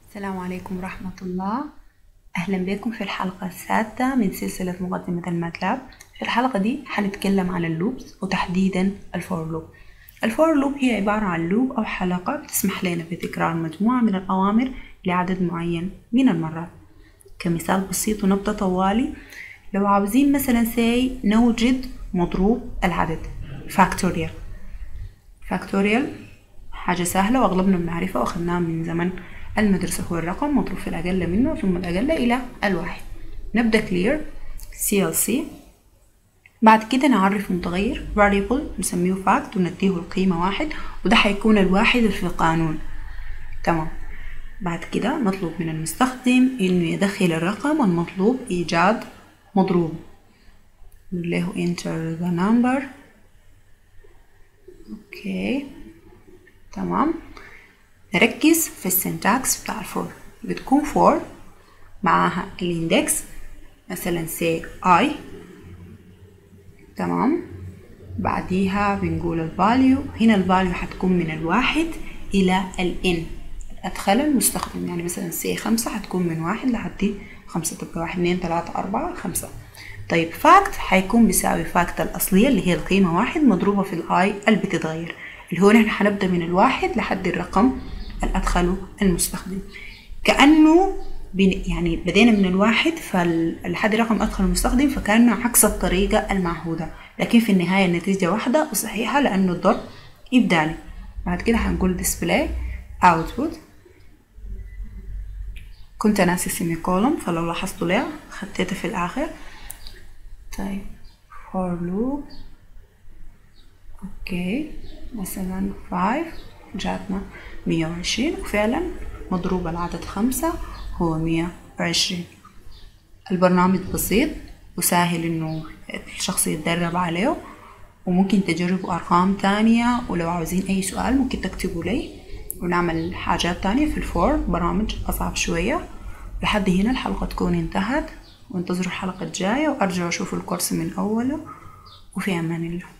السلام عليكم ورحمة الله أهلا بكم في الحلقة السادسة من سلسلة مقدمة الماتلاب في الحلقة دي حنتكلم عن اللوبس وتحديدا الفور لوب الفور لوب هي عبارة عن لوب أو حلقة بتسمح لنا بتكرار مجموعة من الأوامر لعدد معين من المرات كمثال بسيط ونبتة طوالي لو عاوزين مثلا سي نوجد مضروب العدد فاكتوريال فاكتوريال حاجة سهلة وأغلبنا بنعرفها وأخدناها من زمن المدرسة هو الرقم مضروب في الأقل منه ثم الأقل إلى الواحد نبدأ clear CLC بعد كده نعرف متغير variable نسميه fact ونديه القيمة واحد وده حيكون الواحد في القانون تمام بعد كده نطلب من المستخدم إنه يدخل الرقم المطلوب إيجاد مضروب نقول له enter the number اوكي تمام نركز في السنتاكس بتاع الفور بتكون فور معاها الاندكس مثلا سي اي تمام بعديها بنقول الفاليو هنا الفاليو حتكون من الواحد إلى الان أدخل المستخدم يعني مثلا سي خمسة حتكون من واحد لحد خمسة تبقى واحد اتنين تلاتة أربعة خمسة طيب فاكت حيكون بيساوي فاكت الأصلية اللي هي القيمة واحد مضروبة في الآي اللي بتتغير اللي هو نحن حنبدأ من الواحد لحد الرقم اللي أدخله المستخدم كأنه يعني بدينا من الواحد فلحد رقم أدخل المستخدم فكان عكس الطريقة المعهودة لكن في النهاية النتيجة واحدة وصحيحة لأنه الضرب إبدالي بعد كده هنقول display output كنت ناسي سيمي كولوم فلو لاحظتوا ليه خطيته في الآخر طيب for loop اوكي مثلا 5 جاتنا مية وعشرين وفعلا مضروب العدد خمسة هو مية وعشرين البرنامج بسيط وسهل انه الشخص يتدرب عليه وممكن تجربوا ارقام تانية ولو عاوزين اي سؤال ممكن تكتبوا لي ونعمل حاجات تانية في الفور برامج اصعب شوية لحد هنا الحلقة تكون انتهت وانتظروا الحلقة الجاية وارجعوا اشوفوا الكورس من اوله وفي امان الله